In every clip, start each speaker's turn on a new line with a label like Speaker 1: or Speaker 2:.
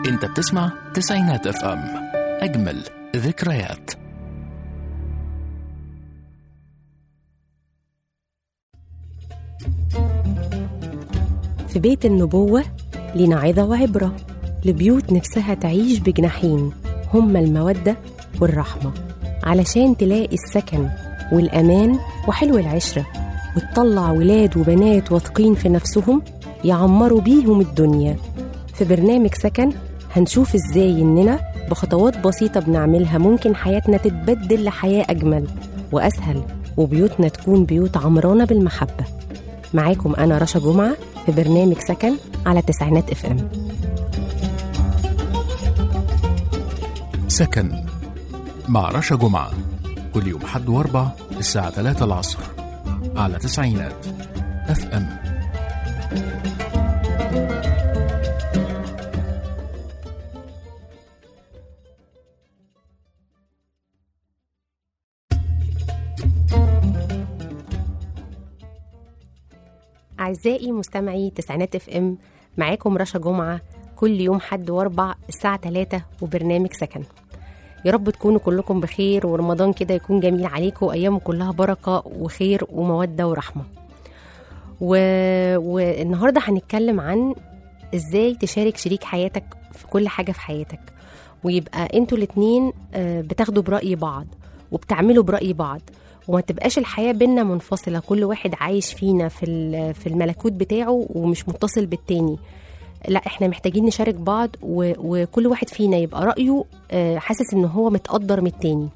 Speaker 1: انت بتسمع تسعينات اف ام اجمل ذكريات
Speaker 2: في بيت النبوة لنا عظة وعبرة لبيوت نفسها تعيش بجناحين هما المودة والرحمة علشان تلاقي السكن والأمان وحلو العشرة وتطلع ولاد وبنات واثقين في نفسهم يعمروا بيهم الدنيا في برنامج سكن هنشوف ازاي اننا بخطوات بسيطة بنعملها ممكن حياتنا تتبدل لحياة أجمل وأسهل وبيوتنا تكون بيوت عمرانة بالمحبة معاكم أنا رشا جمعة في برنامج سكن على تسعينات اف ام
Speaker 1: سكن مع رشا جمعة كل يوم حد واربع الساعة 3 العصر على تسعينات اف ام
Speaker 2: أعزائي مستمعي تسعينات اف ام معاكم رشا جمعة كل يوم حد واربع الساعة 3 وبرنامج سكن يا رب تكونوا كلكم بخير ورمضان كده يكون جميل عليكم وأيام كلها بركة وخير ومودة ورحمة و... والنهاردة هنتكلم عن ازاي تشارك شريك حياتك في كل حاجة في حياتك ويبقى انتوا الاتنين آه، بتاخدوا برأي بعض وبتعملوا برأي بعض وما تبقاش الحياة بينا منفصلة كل واحد عايش فينا في ال- في الملكوت بتاعه ومش متصل بالتاني لا احنا محتاجين نشارك بعض و... وكل واحد فينا يبقى رأيه آه، حاسس ان هو متقدر من التاني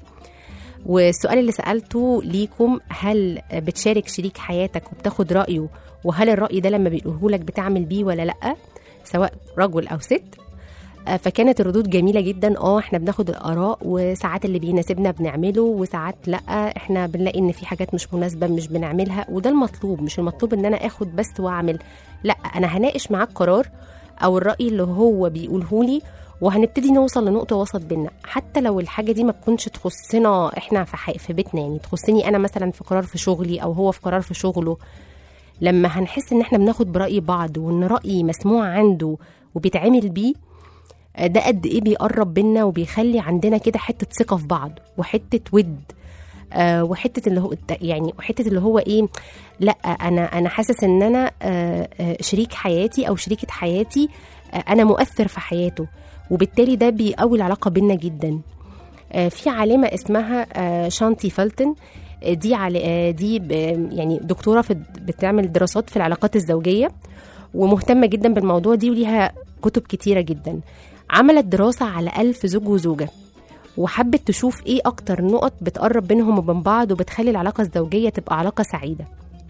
Speaker 2: والسؤال اللي سألته ليكم هل بتشارك شريك حياتك وبتاخد رأيه وهل الرأي ده لما بيقوله لك بتعمل بيه ولا لأ سواء رجل أو ست آه، فكانت الردود جميلة جدا اه احنا بناخد الآراء وساعات اللي بيناسبنا بنعمله وساعات لأ احنا بنلاقي ان في حاجات مش مناسبة مش بنعملها وده المطلوب مش المطلوب ان انا اخد بس واعمل لأ انا هناقش معاك قرار او الرأي اللي هو بيقوله لي وهنبتدي نوصل لنقطة وسط بينا حتى لو الحاجة دي ما تكونش تخصنا احنا في, حي... في بيتنا يعني تخصني انا مثلا في قرار في شغلي او هو في قرار في شغله لما هنحس ان احنا بناخد برأي بعض وان رأيي مسموع عنده وبيتعمل بيه آه، ده قد ايه بيقرب بينا وبيخلي عندنا كده حتة ثقة في بعض وحتة ود آه وحته اللي هو يعني وحته اللي هو ايه لا انا انا حاسس ان انا آه آه شريك حياتي او شريكه حياتي آه انا مؤثر في حياته وبالتالي ده بيقوي العلاقه بينا جدا آه في عالمه اسمها آه شانتي فلتن آه، دي عل... آه، دي ب... يعني دكتوره في بتعمل دراسات في العلاقات الزوجيه ومهتمه جدا بالموضوع دي وليها كتب كتيره جدا عملت دراسه على ألف زوج وزوجه وحبت تشوف ايه اكتر نقط بتقرب بينهم وبين بعض وبتخلي العلاقه الزوجيه تبقى علاقه سعيده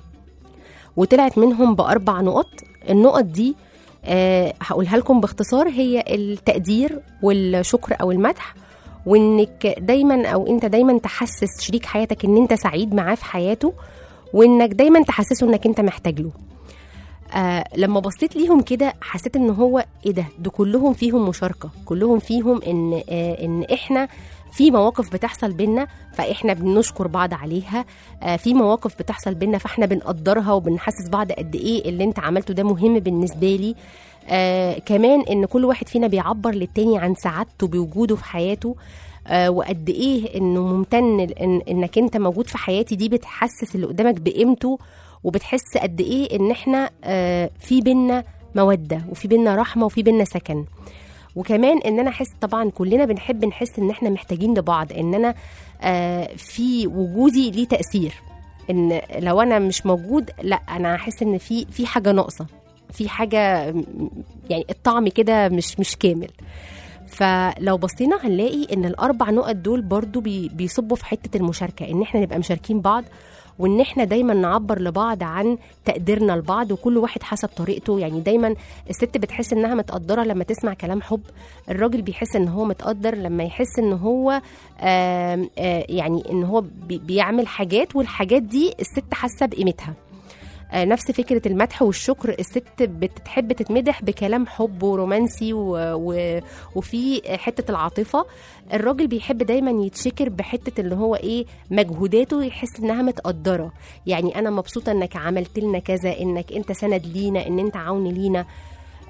Speaker 2: وطلعت منهم باربع نقط النقط دي أه هقولها لكم باختصار هي التقدير والشكر او المدح وانك دايما او انت دايما تحسس شريك حياتك ان انت سعيد معاه في حياته وانك دايما تحسسه انك انت محتاج له آه لما بصيت ليهم كده حسيت ان هو ايه ده ده كلهم فيهم مشاركه كلهم فيهم ان آه ان احنا في مواقف بتحصل بينا فاحنا بنشكر بعض عليها آه في مواقف بتحصل بينا فاحنا بنقدرها وبنحسس بعض قد ايه اللي انت عملته ده مهم بالنسبه لي آه كمان ان كل واحد فينا بيعبر للتاني عن سعادته بوجوده في حياته آه وقد ايه انه ممتن إن انك انت موجود في حياتي دي بتحسس اللي قدامك بقيمته وبتحس قد ايه ان احنا آه في بينا موده وفي بينا رحمه وفي بينا سكن وكمان ان انا احس طبعا كلنا بنحب نحس ان احنا محتاجين لبعض ان انا آه في وجودي ليه تاثير ان لو انا مش موجود لا انا احس ان في في حاجه ناقصه في حاجه م- يعني الطعم كده مش مش كامل فلو بصينا هنلاقي ان الاربع نقط دول برضو بي بيصبوا في حته المشاركه ان احنا نبقى مشاركين بعض وان احنا دايما نعبر لبعض عن تقديرنا لبعض وكل واحد حسب طريقته يعني دايما الست بتحس انها متقدره لما تسمع كلام حب الراجل بيحس ان هو متقدر لما يحس ان هو آم، آه يعني ان هو بي- بيعمل حاجات والحاجات دي الست حاسه بقيمتها آه، نفس فكرة المدح والشكر الست بتحب تتمدح بكلام حب ورومانسي و... و... وفي حتة العاطفة الراجل بيحب دايما يتشكر بحتة اللي هو ايه مجهوداته يحس انها متقدرة يعني انا مبسوطة انك عملت لنا كذا انك انت سند لينا ان انت عون لينا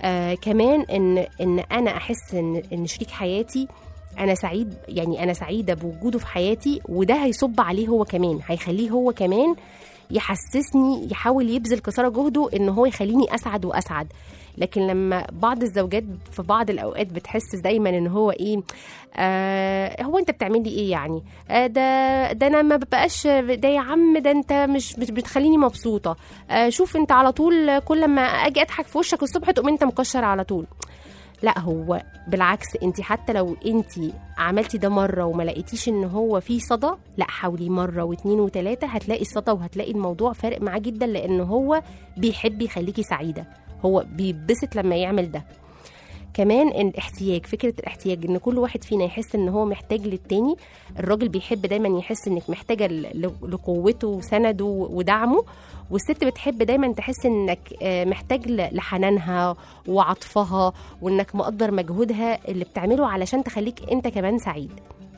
Speaker 2: آه كمان ان ان انا احس ان ان شريك حياتي انا سعيد يعني انا سعيده بوجوده في حياتي وده هيصب عليه هو كمان هيخليه هو كمان يحسسني يحاول يبذل قصارى جهده ان هو يخليني اسعد واسعد لكن لما بعض الزوجات في بعض الاوقات بتحس دايما ان هو ايه آه هو انت بتعمل لي ايه يعني آه ده ده انا ما ببقاش ده يا عم ده انت مش مش بتخليني مبسوطه آه شوف انت على طول كل ما اجي اضحك في وشك الصبح تقوم انت مكشر على طول لا هو بالعكس انت حتى لو انت عملتي ده مره وما لقيتيش ان هو فيه صدى لا حاولي مره واتنين وتلاته هتلاقي الصدى وهتلاقي الموضوع فارق معاه جدا لان هو بيحب يخليكي سعيده هو بيتبسط لما يعمل ده كمان ان الاحتياج فكره الاحتياج ان كل واحد فينا يحس ان هو محتاج للتاني الراجل بيحب دايما يحس انك محتاجه ل- لقوته وسنده ودعمه والست بتحب دايما تحس انك آه، محتاج ل- لحنانها وعطفها وانك مقدر مجهودها اللي بتعمله علشان تخليك انت كمان سعيد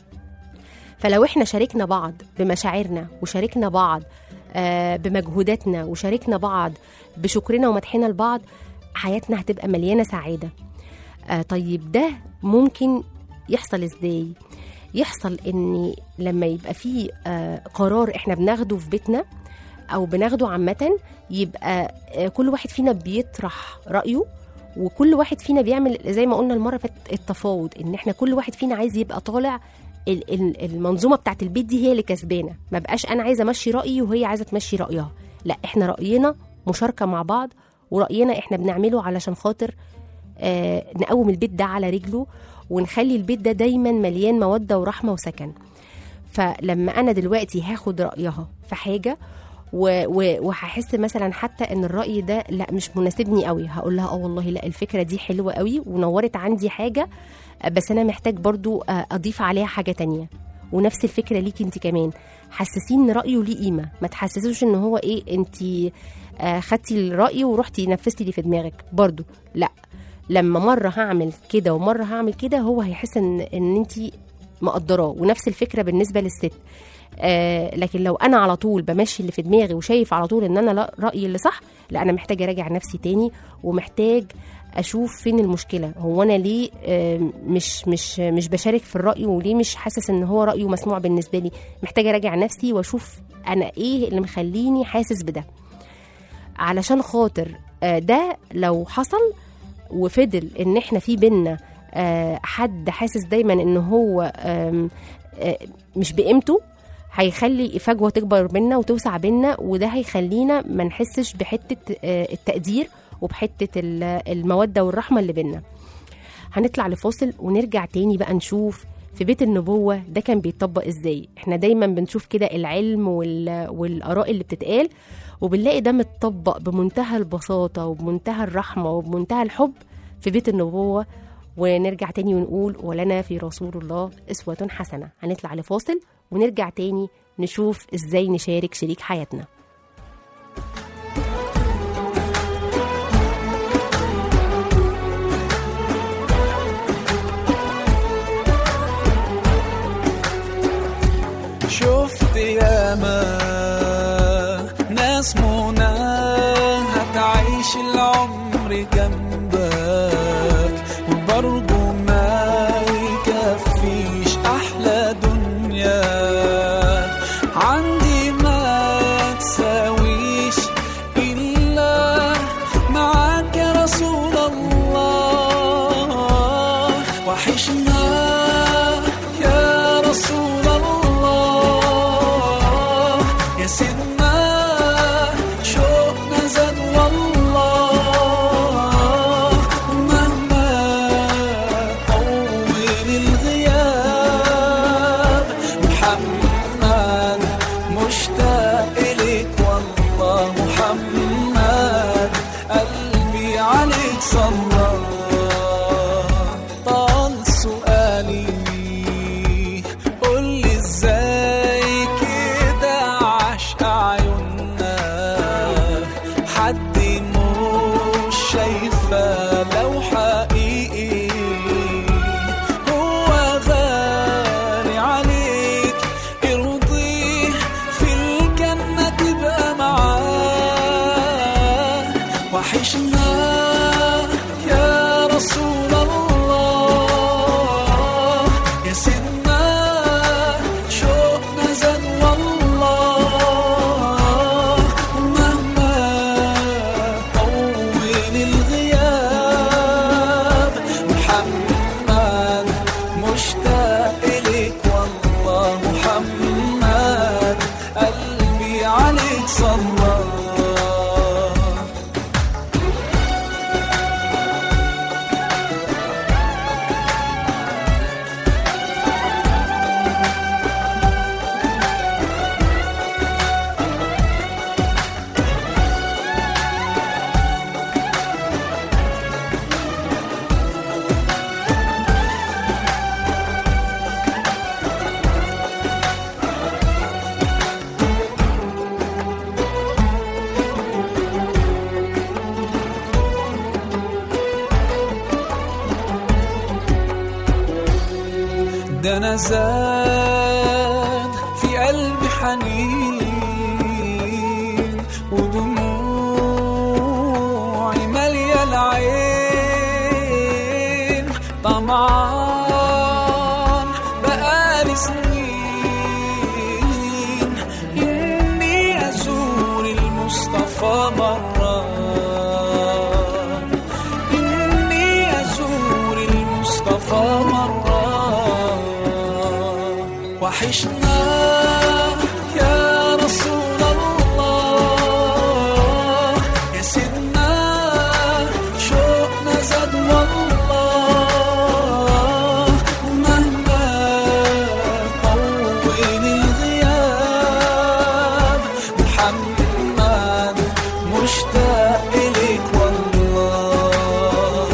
Speaker 2: فلو احنا شاركنا بعض بمشاعرنا وشاركنا بعض آه، بمجهوداتنا وشاركنا بعض بشكرنا ومدحنا لبعض حياتنا هتبقى مليانه سعاده آه طيب ده ممكن يحصل ازاي يحصل ان لما يبقى في آه قرار احنا بناخده في بيتنا او بناخده عامه يبقى آه كل واحد فينا بيطرح رايه وكل واحد فينا بيعمل زي ما قلنا المره اللي فاتت التفاوض ان احنا كل واحد فينا عايز يبقى طالع ال- ال- المنظومه بتاعت البيت دي هي اللي كسبانه ما بقاش انا عايزه امشي رايي وهي عايزه تمشي رايها لا احنا راينا مشاركه مع بعض وراينا احنا بنعمله علشان خاطر آه نقوم البيت ده على رجله ونخلي البيت ده دايما مليان موده ورحمه وسكن فلما انا دلوقتي هاخد رايها في حاجه و- و- وهحس مثلا حتى ان الراي ده لا مش مناسبني قوي هقول لها اه والله لا الفكره دي حلوه قوي ونورت عندي حاجه آه، بس انا محتاج برضو آه، اضيف عليها حاجه تانية ونفس الفكره ليكي انت كمان حسسين ان رايه ليه قيمه ما تحسسوش ان هو ايه انت آه، خدتي الراي ورحتي نفذتي اللي في دماغك برضو لا لما مره هعمل كده ومره هعمل كده هو هيحس ان ان انت مقدراه ونفس الفكره بالنسبه للست آه لكن لو انا على طول بمشي اللي في دماغي وشايف على طول ان انا لا رايي اللي صح لا انا محتاج اراجع نفسي تاني ومحتاج اشوف فين المشكله هو انا ليه آه مش مش مش بشارك في الراي وليه مش حاسس ان هو رايه مسموع بالنسبه لي محتاج اراجع نفسي واشوف انا ايه اللي مخليني حاسس بده علشان خاطر آه ده لو حصل وفضل ان احنا في بينا آه، حد حاسس دايما ان هو آم، آه، مش بقيمته هيخلي فجوه تكبر بينا وتوسع بينا وده هيخلينا ما نحسش بحته آه، التقدير وبحته ال- الموده والرحمه اللي بينا هنطلع لفاصل ونرجع تاني بقى نشوف في بيت النبوة ده كان بيطبق ازاي احنا دايما بنشوف كده العلم وال... والآراء اللي بتتقال وبنلاقي ده متطبق بمنتهى البساطة وبمنتهى الرحمة وبمنتهى الحب في بيت النبوة ونرجع تاني ونقول ولنا في رسول الله أسوة حسنة هنطلع لفاصل ونرجع تاني نشوف ازاي نشارك شريك حياتنا
Speaker 3: شفت ياما ناس منى هتعيش العمر جنبك وبرضه ما يكفيش احلى دنيا عندي ما تساويش الا معاك يا رسول الله وحشنا يا رسول الله يا سيدنا شوقنا زاد والله مهما طول الغياب محمد مشتاق إليك والله محمد قلبي عليك صلى طال سؤالي قولي ازاي كده عشق عيوننا حد مش شايفة لو حقيقي هو غالي عليك ارضيه في الجنة تبقى معاه وحشنا يا ده انا زاد في قلبي حنين ودموعي مالية العين طمعان بقالي سنين إني أزور المصطفى مرة إني أزور المصطفى مرة وحشنا يا رسول الله يا سيدنا شوقنا زاد والله مهما طول الغياب محمد مشتاق إليك والله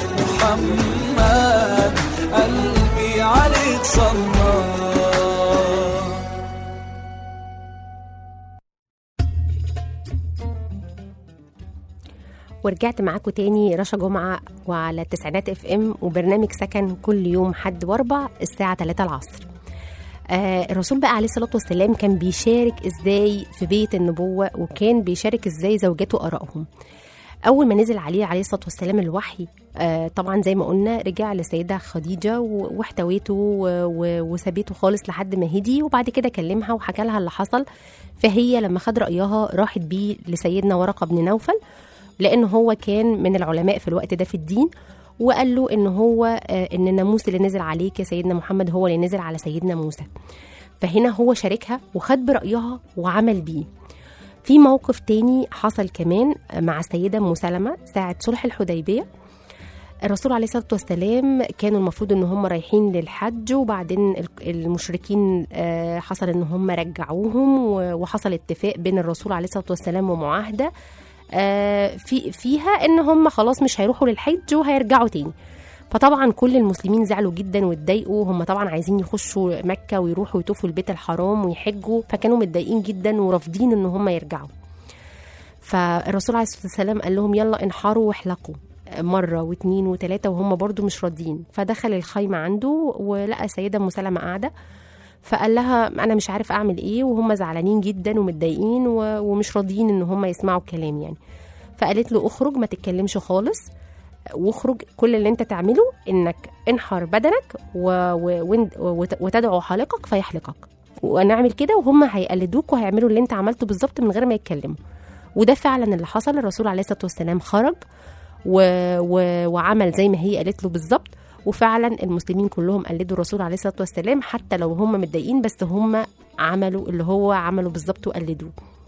Speaker 3: محمد قلبي عليك صلى
Speaker 2: ورجعت معاكم تاني رشا جمعة وعلى التسعينات اف ام وبرنامج سكن كل يوم حد واربع الساعة 3 العصر آه الرسول بقى عليه الصلاة والسلام كان بيشارك ازاي في بيت النبوة وكان بيشارك ازاي زوجاته آرائهم أول ما نزل عليه عليه الصلاة والسلام الوحي آه طبعا زي ما قلنا رجع لسيدة خديجة و- واحتويته و- و- وسابته خالص لحد ما هدي وبعد كده كلمها وحكى لها اللي حصل فهي لما خد رأيها راحت بيه لسيدنا ورقة بن نوفل لأن هو كان من العلماء في الوقت ده في الدين وقال له ان هو آه، ان الناموس اللي نزل عليك يا سيدنا محمد هو اللي نزل على سيدنا موسى فهنا هو شاركها وخد برأيها وعمل بيه في موقف تاني حصل كمان مع السيدة أم سلمة ساعة صلح الحديبية الرسول عليه الصلاة والسلام كانوا المفروض ان هم رايحين للحج وبعدين ال- المشركين آه، حصل ان هم رجعوهم و- وحصل اتفاق بين الرسول عليه الصلاة والسلام ومعاهدة آه، في فيها ان هم خلاص مش هيروحوا للحج وهيرجعوا تاني فطبعا كل المسلمين زعلوا جدا واتضايقوا هم طبعا عايزين يخشوا مكة ويروحوا يطوفوا البيت الحرام ويحجوا فكانوا متضايقين جدا ورافضين ان هم يرجعوا فالرسول عليه الصلاة والسلام قال لهم يلا انحروا واحلقوا مرة واتنين وتلاتة وهم برضو مش راضيين فدخل الخيمة عنده ولقى سيدة أم سلمة قاعدة فقال لها أنا مش عارف أعمل إيه وهم زعلانين جدا ومتضايقين و- ومش راضيين إن هم يسمعوا الكلام يعني فقالت له اخرج ما تتكلمش خالص واخرج كل اللي انت تعمله انك انحر بدنك و... و... وند- وت- وتدعو حالقك فيحلقك ونعمل كده وهم هيقلدوك وهيعملوا اللي انت عملته بالظبط من غير ما يتكلموا وده فعلا اللي حصل الرسول عليه الصلاه والسلام خرج و... و... وعمل زي ما هي قالت له بالظبط وفعلا المسلمين كلهم قلدوا الرسول عليه الصلاه والسلام حتى لو هم متضايقين بس هم عملوا اللي هو عمله بالظبط وقلدوه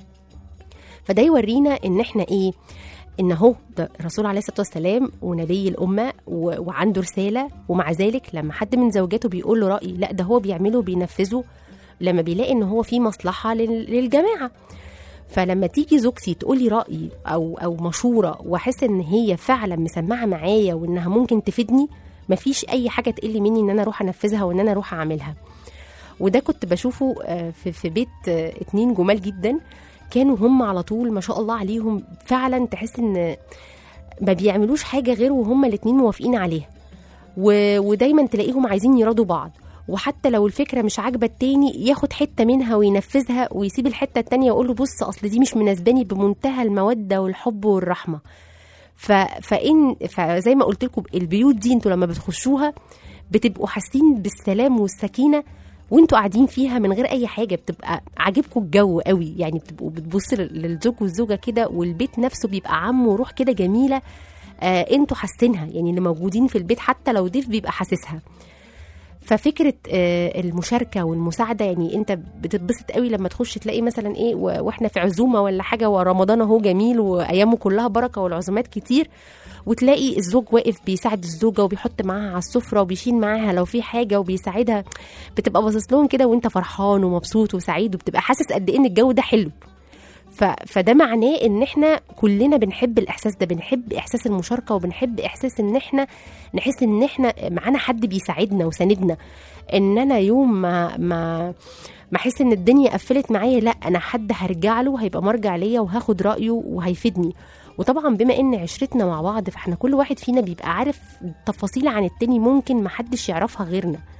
Speaker 2: فده يورينا ان احنا ايه ان هو ده الرسول عليه الصلاه والسلام ونبي الامه و... وعنده رساله ومع ذلك لما حد من زوجاته بيقول له راي لا ده هو بيعمله وبينفذه لما بيلاقي ان هو في مصلحه لل... للجماعه فلما تيجي زوجتي تقولي راي او او مشوره واحس ان هي فعلا مسمعه معايا وانها ممكن تفيدني مفيش اي حاجه تقل مني ان انا اروح انفذها وان انا اروح اعملها وده كنت بشوفه آه، في في بيت آه، اتنين جمال جدا كانوا هم على طول ما شاء الله عليهم فعلا تحس ان ما بيعملوش حاجه غير وهم الاتنين موافقين عليها و... ودايما تلاقيهم عايزين يراضوا بعض وحتى لو الفكره مش عاجبه التاني ياخد حته منها وينفذها ويسيب الحته التانيه ويقول له بص اصل دي مش مناسباني بمنتهى الموده والحب والرحمه ف... فان فزي ما قلت لكم البيوت دي انتوا لما بتخشوها بتبقوا حاسين بالسلام والسكينه وانتوا قاعدين فيها من غير اي حاجه بتبقى عاجبكم الجو قوي يعني بتبقوا بتبص للزوج والزوجه كده والبيت نفسه بيبقى عم وروح كده جميله آه انتوا حاسينها يعني اللي موجودين في البيت حتى لو ضيف بيبقى حاسسها ففكره آه المشاركه والمساعده يعني انت بتتبسط قوي لما تخش تلاقي مثلا ايه و- واحنا في عزومه ولا حاجه ورمضان اهو جميل وايامه كلها بركه والعزومات كتير وتلاقي الزوج واقف بيساعد الزوجه وبيحط معاها على السفره وبيشيل معاها لو في حاجه وبيساعدها بتبقى باصص لهم كده وانت فرحان ومبسوط وسعيد وبتبقى حاسس قد ايه ان الجو ده حلو ف... فده معناه ان احنا كلنا بنحب الاحساس ده بنحب احساس المشاركه وبنحب احساس ان احنا نحس ان احنا معانا حد بيساعدنا وساندنا ان انا يوم ما ما ما احس ان الدنيا قفلت معايا لا انا حد هرجع له هيبقى مرجع ليا وهاخد رايه وهيفيدني وطبعا بما ان عشرتنا مع بعض فاحنا كل واحد فينا بيبقى عارف تفاصيل عن التاني ممكن محدش يعرفها غيرنا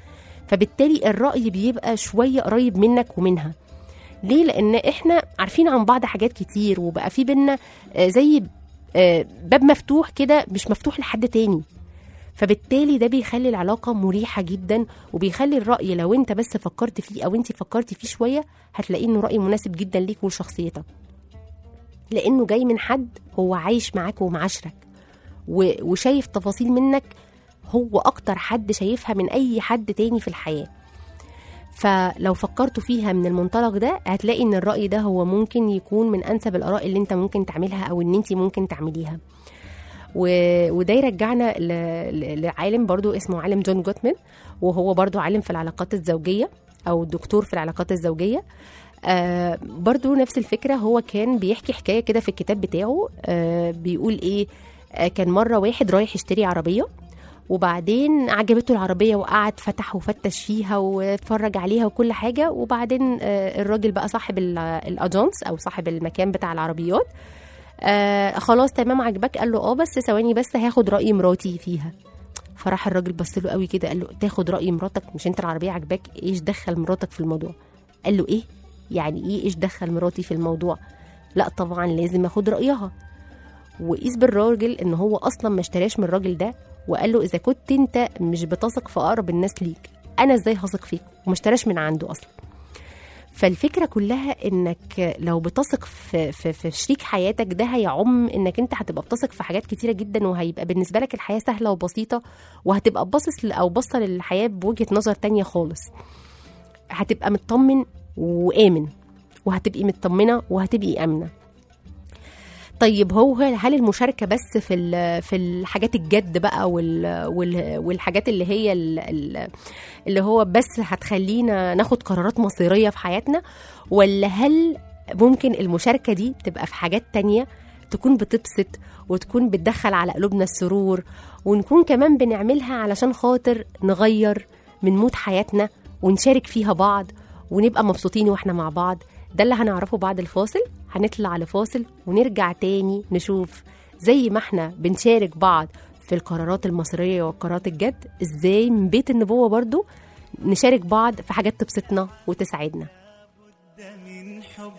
Speaker 2: فبالتالي الرأي بيبقى شوية قريب منك ومنها ليه لان احنا عارفين عن بعض حاجات كتير وبقى في بينا آه، زي آه، باب مفتوح كده مش مفتوح لحد تاني فبالتالي ده بيخلي العلاقة مريحة جدا وبيخلي الرأي لو انت بس فكرت فيه او انت فكرتي فيه شوية هتلاقيه انه رأي مناسب جدا ليك ولشخصيتك لانه جاي من حد هو عايش معاك ومعاشرك و- وشايف تفاصيل منك هو اكتر حد شايفها من اي حد تاني في الحياه فلو فكرتوا فيها من المنطلق ده هتلاقي ان الرأي ده هو ممكن يكون من انسب الاراء اللي انت ممكن تعملها او ان انت ممكن تعمليها و... وده يرجعنا ل... ل... لعالم برضو اسمه عالم جون جوتمان وهو برضو عالم في العلاقات الزوجية او دكتور في العلاقات الزوجية آه برضو نفس الفكرة هو كان بيحكي حكاية كده في الكتاب بتاعه آه بيقول ايه آه كان مرة واحد رايح يشتري عربية وبعدين عجبته العربية وقعد فتح وفتش فيها واتفرج عليها وكل حاجة وبعدين آه، الراجل بقى صاحب ال- الأجانس أو صاحب المكان بتاع العربيات آه خلاص تمام عجبك قال له اه بس ثواني بس هاخد رأي مراتي فيها فراح الراجل بص له قوي كده قال له تاخد رأي مراتك مش انت العربية عجباك ايش دخل مراتك في الموضوع قال له ايه يعني ايه ايش دخل مراتي في الموضوع لا طبعا لازم اخد رأيها وقيس بالراجل ان هو اصلا ما اشتراش من الراجل ده وقال له اذا كنت انت مش بتثق في اقرب الناس ليك انا ازاي هثق فيك وما اشتراش من عنده اصلا فالفكره كلها انك لو بتثق في, في, في شريك حياتك ده هيعم انك انت هتبقى بتثق في حاجات كتيره جدا وهيبقى بالنسبه لك الحياه سهله وبسيطه وهتبقى باصص ل- او باصه للحياه بوجهه نظر تانية خالص هتبقى مطمن وامن وهتبقي مطمنه وهتبقي امنه طيب هو هل المشاركه بس في ال- في الحاجات الجد بقى وال وال والحاجات اللي هي ال- ال- اللي هو بس هتخلينا ناخد قرارات مصيريه في حياتنا ولا هل ممكن المشاركه دي تبقى في حاجات تانية تكون بتبسط وتكون بتدخل على قلوبنا السرور ونكون كمان بنعملها علشان خاطر نغير من مود حياتنا ونشارك فيها بعض ونبقى مبسوطين واحنا مع بعض ده اللي هنعرفه بعد الفاصل هنطلع لفاصل ونرجع تاني نشوف زي ما احنا بنشارك بعض في القرارات المصيرية والقرارات الجد ازاي من بيت النبوة برضو نشارك بعض في حاجات تبسطنا وتسعدنا
Speaker 4: من حب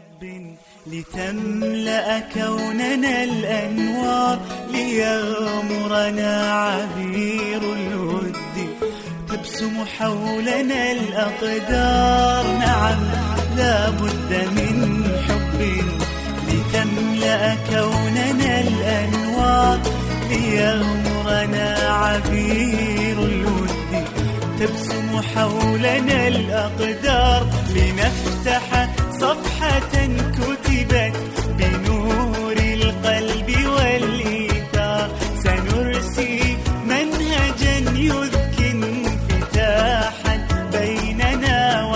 Speaker 4: لتملأ كوننا الأنوار ليغمرنا عبير الود تبسم حولنا الأقدار نعم لا بد من حب لتملأ كوننا الأنوار ليغمرنا عبير الود تبسم حولنا الأقدار لنفتح صفحة كتبت بنور القلب والإيثار سنرسي منهجا يذكي انفتاحا بيننا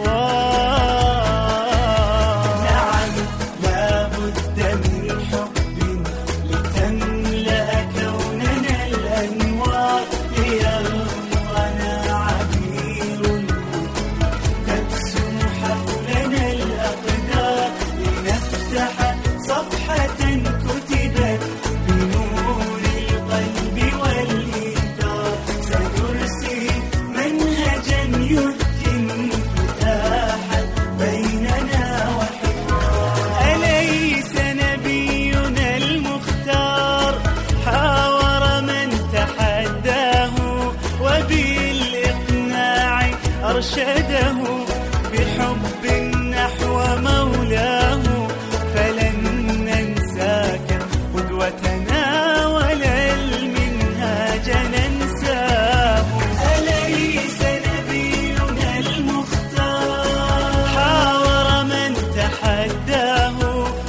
Speaker 4: وحوار نعم لا بد من حب لتملأ كوننا الأنوار ليغمرنا عبير تبسم حولنا الأقدار لنفتح صفحة كتبت بنور القلب والإيثار سنرسي منهجا يذكي انفتاحا بيننا وحوار أليس نبينا المختار حاور من تحداه وبالإقناع أرشده بحب نحو مولاه فلن ننساك قدوتنا ولا المنهاج ننساه أليس نبينا المختار حاور من تحداه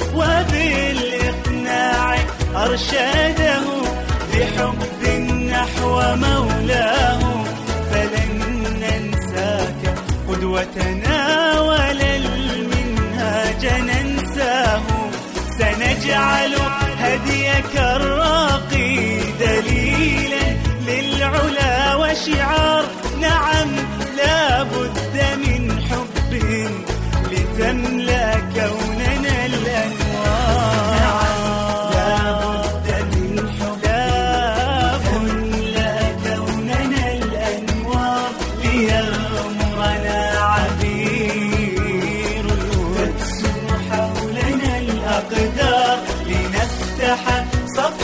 Speaker 4: وبالإقناع أرشده بحب نحو مولاه فلن ننساك قدوتنا ولا المنهاج ننساه سنجعل هديك الراقي دليلا للعلا وشعار نعم لا بد من حب لتملأ كوننا الأنوار لا بد من حب لا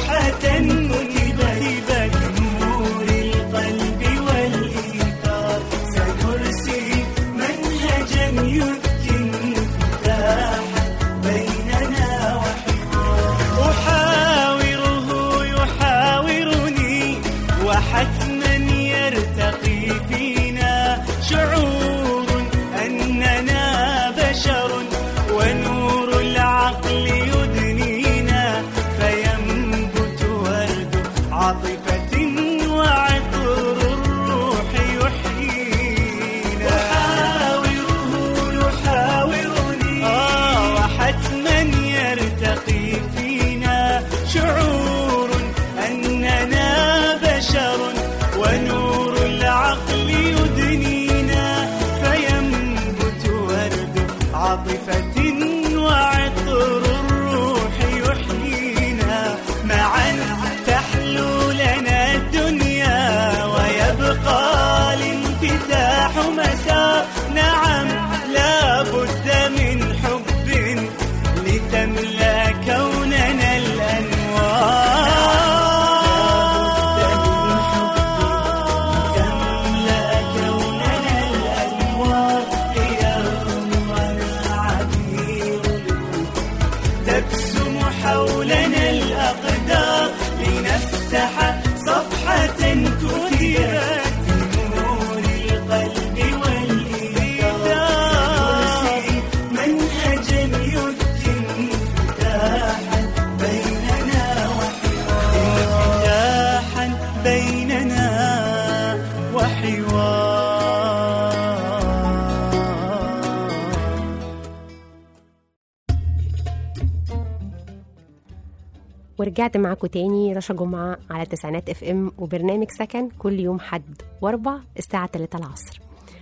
Speaker 4: صفحة كتبت بنور القلب والإيثار سنرسي منهجا يمكن فتاحا بيننا وحوار أحاوره يحاورني وحتما يرتقي فينا شعور أننا بشر ونور العقل يدنينا فينبت ورد عاطفة وعطر الروح يحيينا أحاوره يحاورني آه وحتما يرتقي فينا شعور أننا بشر ونور العقل يدنينا فينبت ورد عاطفة وعطر الروح يحيينا معا تحلو لنا الدنيا ويبقى الانفتاح مساء نعم لا بد من حب لتملأ كوننا الأنوار تملأ كوننا الأنوار ليرمنا عبير تبسم حولنا الأقدار لنفتح صفحة كتبت بنور القلب والإيثار سنرسي منهجا يتم فتاحا بيننا وحوار انفتاحا بيننا وحوار
Speaker 2: ورجعت معاكم تاني رشا جمعة على تسعينات اف ام وبرنامج سكن كل يوم حد واربع الساعة 3 العصر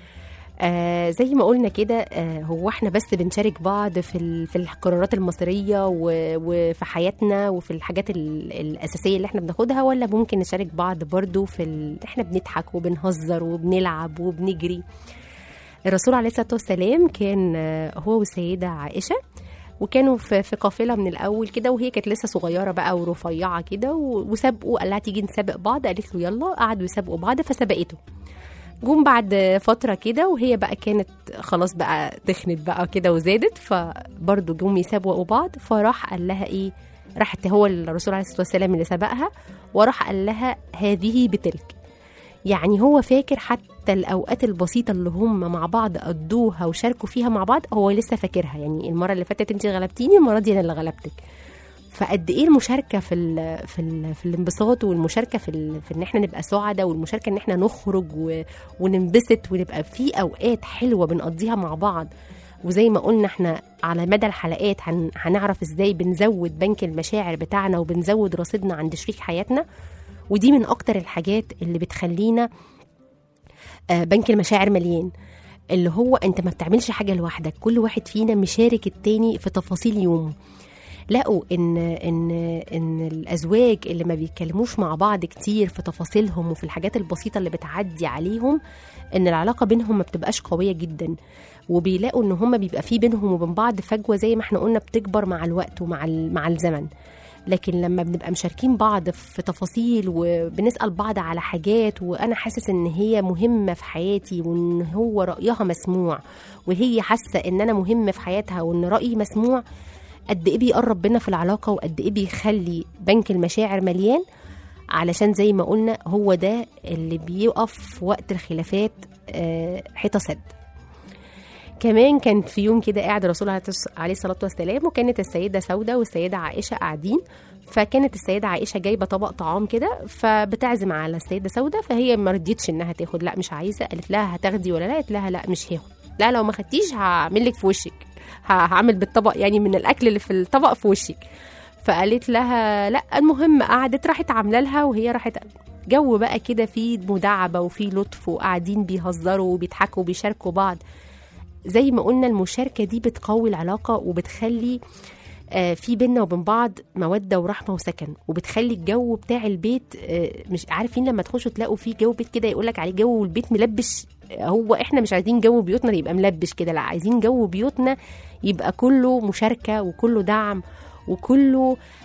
Speaker 2: آه زي ما قلنا كده آه هو احنا بس بنشارك بعض في ال- في القرارات المصيريه و- وفي حياتنا وفي الحاجات ال- الاساسيه اللي احنا بناخدها ولا ممكن نشارك بعض برضو في ال... احنا بنضحك وبنهزر وبنلعب وبنجري الرسول عليه الصلاه والسلام كان آه، هو والسيده عائشه وكانوا في في قافله من الاول كده وهي كانت لسه صغيره بقى ورفيعه كده و- وسابقوا قال لها تيجي نسابق بعض قالت له يلا قعدوا يسابقوا بعض فسبقته جم بعد فترة كده وهي بقى كانت خلاص بقى تخنت بقى كده وزادت فبرضه جم يسابقوا بعض فراح قال لها ايه راحت هو الرسول عليه الصلاة والسلام اللي سبقها وراح قال لها هذه بتلك يعني هو فاكر حتى الأوقات البسيطة اللي هم مع بعض قضوها وشاركوا فيها مع بعض هو لسه فاكرها يعني المرة اللي فاتت انت غلبتيني المرة دي انا اللي غلبتك فقد ايه المشاركه في ال في ال في الانبساط والمشاركه في ال في ان احنا نبقى سعداء والمشاركه ان احنا نخرج و وننبسط ونبقى في اوقات حلوه بنقضيها مع بعض وزي ما قلنا احنا على مدى الحلقات هن هنعرف ازاي بنزود بنك المشاعر بتاعنا وبنزود رصيدنا عند شريك حياتنا ودي من اكتر الحاجات اللي بتخلينا آه، بنك المشاعر مليان اللي هو انت ما بتعملش حاجه لوحدك كل واحد فينا مشارك التاني في تفاصيل يومه لقوا ان ان ان الازواج اللي ما بيتكلموش مع بعض كتير في تفاصيلهم وفي الحاجات البسيطه اللي بتعدي عليهم ان العلاقه بينهم ما بتبقاش قويه جدا وبيلاقوا ان هما بيبقى في بينهم وبين بعض فجوه زي ما احنا قلنا بتكبر مع الوقت ومع ال- مع الزمن لكن لما بنبقى مشاركين بعض في تفاصيل وبنسال بعض على حاجات وانا حاسس ان هي مهمه في حياتي وان هو رايها مسموع وهي حاسه ان انا مهم في حياتها وان رايي مسموع قد ايه بيقرب بينا في العلاقه وقد ايه بيخلي بنك المشاعر مليان علشان زي ما قلنا هو ده اللي بيقف في وقت الخلافات آه، حيطه سد كمان كان في يوم كده قاعد الرسول عليه الصلاه والسلام وكانت السيده سوده والسيده عائشه قاعدين فكانت السيده عائشه جايبه طبق طعام كده فبتعزم على السيده سوده فهي ما رضيتش انها تاخد لا مش عايزه قالت لها هتاخدي ولا لا قالت لها لا مش هاخد لا لو ما خدتيش هعمل لك في وشك ه- هعمل بالطبق يعني من الاكل اللي في الطبق في وشك فقالت لها لا المهم قعدت راحت عامله لها وهي راحت جو بقى كده فيه مداعبه وفيه لطف وقاعدين بيهزروا وبيضحكوا وبيشاركوا بعض زي ما قلنا المشاركه دي بتقوي العلاقه وبتخلي آه، في بينا وبين بعض موده ورحمه وسكن وبتخلي الجو بتاع البيت آه، مش عارفين لما تخشوا تلاقوا في جو بيت كده يقول لك عليه جو البيت ملبش هو احنا مش عايزين جو بيوتنا يبقى ملبش كده لا عايزين جو بيوتنا يبقى كله مشاركه وكله دعم وكله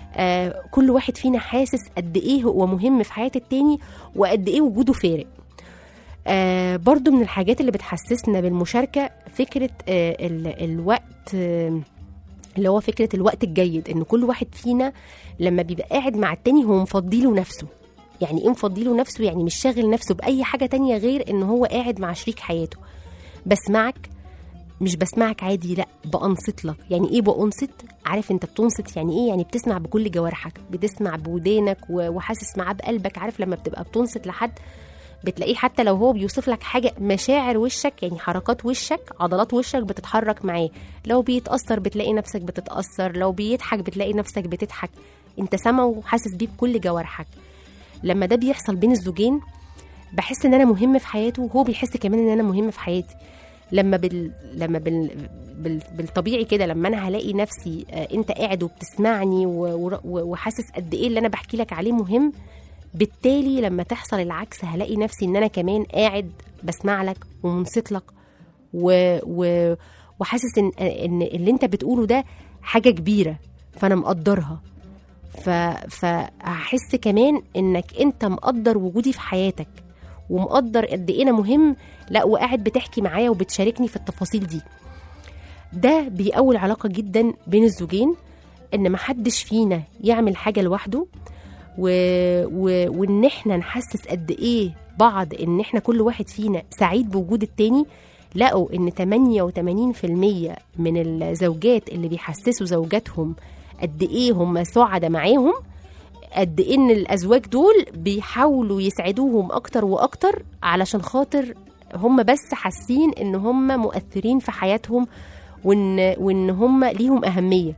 Speaker 2: آه كل واحد فينا حاسس قد ايه هو مهم في حياه التاني وقد ايه وجوده فارق آه برضو من الحاجات اللي بتحسسنا بالمشاركة فكرة آه ال الوقت آه اللي هو فكرة الوقت الجيد إن كل واحد فينا لما بيبقى قاعد مع التاني هو مفضيله نفسه يعني إيه مفضيله نفسه يعني مش شاغل نفسه بأي حاجة تانية غير إن هو قاعد مع شريك حياته بسمعك مش بسمعك عادي لا بأنصت لك يعني ايه بأنصت عارف انت بتنصت يعني ايه يعني بتسمع بكل جوارحك بتسمع بودانك و- وحاسس معاه بقلبك عارف لما بتبقى بتنصت لحد بتلاقيه حتى لو هو بيوصف لك حاجه مشاعر وشك يعني حركات وشك عضلات وشك بتتحرك معاه لو بيتاثر بتلاقي نفسك بتتاثر لو بيضحك بتلاقي نفسك بتضحك انت سامعه وحاسس بيه بكل جوارحك لما ده بيحصل بين الزوجين بحس ان انا مهم في حياته وهو بيحس كمان ان انا مهم في حياتي لما بال لما بال بال... بالطبيعي كده لما انا هلاقي نفسي آه، انت قاعد وبتسمعني و... و... وحاسس قد ايه اللي انا بحكي لك عليه مهم بالتالي لما تحصل العكس هلاقي نفسي ان انا كمان قاعد بسمع لك ومنصت لك و... و... وحاسس ان ان اللي انت بتقوله ده حاجه كبيره فانا مقدرها ف... فهحس كمان انك انت مقدر وجودي في حياتك ومقدر قد ايه انا مهم لا وقاعد بتحكي معايا وبتشاركني في التفاصيل دي ده بيقوي العلاقه جدا بين الزوجين ان محدش فينا يعمل حاجه لوحده و... و... وان احنا نحسس قد ايه بعض ان احنا كل واحد فينا سعيد بوجود التاني لقوا ان 88% من الزوجات اللي بيحسسوا زوجاتهم قد ايه هم سعداء معاهم قد ايه ان الازواج دول بيحاولوا يسعدوهم اكتر واكتر علشان خاطر هم بس حاسين ان هم مؤثرين في حياتهم وان وان هم ليهم اهميه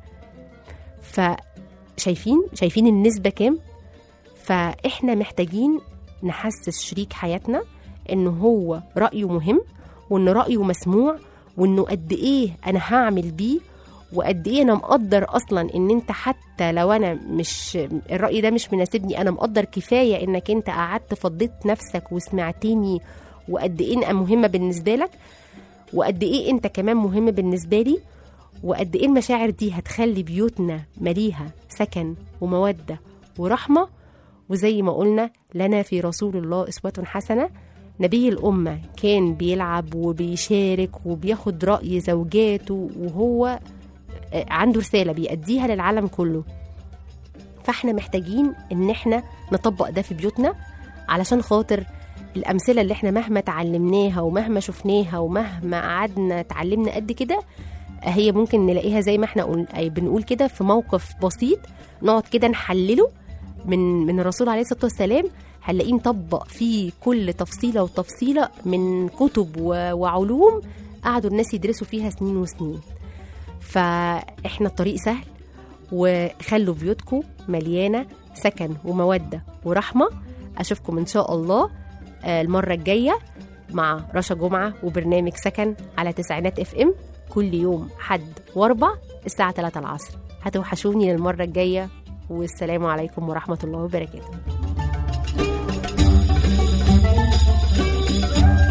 Speaker 2: فشايفين شايفين النسبه كام فاحنا محتاجين نحسس شريك حياتنا ان هو رايه مهم وان رايه مسموع وانه قد ايه انا هعمل بيه وقد ايه انا مقدر اصلا ان انت حتى لو انا مش الراي ده مش مناسبني انا مقدر كفايه انك انت قعدت فضيت نفسك وسمعتني وقد ايه انا مهمه بالنسبه لك وقد ايه انت كمان مهم بالنسبه لي وقد ايه المشاعر دي هتخلي بيوتنا مليها سكن وموده ورحمه وزي ما قلنا لنا في رسول الله اسوه حسنه نبي الامه كان بيلعب وبيشارك وبياخد راي زوجاته وهو عنده رساله بيأديها للعالم كله فاحنا محتاجين ان احنا نطبق ده في بيوتنا علشان خاطر الامثله اللي احنا مهما تعلمناها ومهما شفناها ومهما قعدنا اتعلمنا قد كده هي ممكن نلاقيها زي ما احنا قل... أي بنقول كده في موقف بسيط نقعد كده نحلله من من الرسول عليه الصلاه والسلام هنلاقيه مطبق فيه كل تفصيله وتفصيله من كتب و... وعلوم قعدوا الناس يدرسوا فيها سنين وسنين فاحنا الطريق سهل وخلوا بيوتكم مليانه سكن وموده ورحمه اشوفكم ان شاء الله آه، المره الجايه مع رشا جمعه وبرنامج سكن على تسعينات اف ام كل يوم حد واربع الساعه 3 العصر هتوحشوني للمره الجايه والسلام عليكم ورحمه الله وبركاته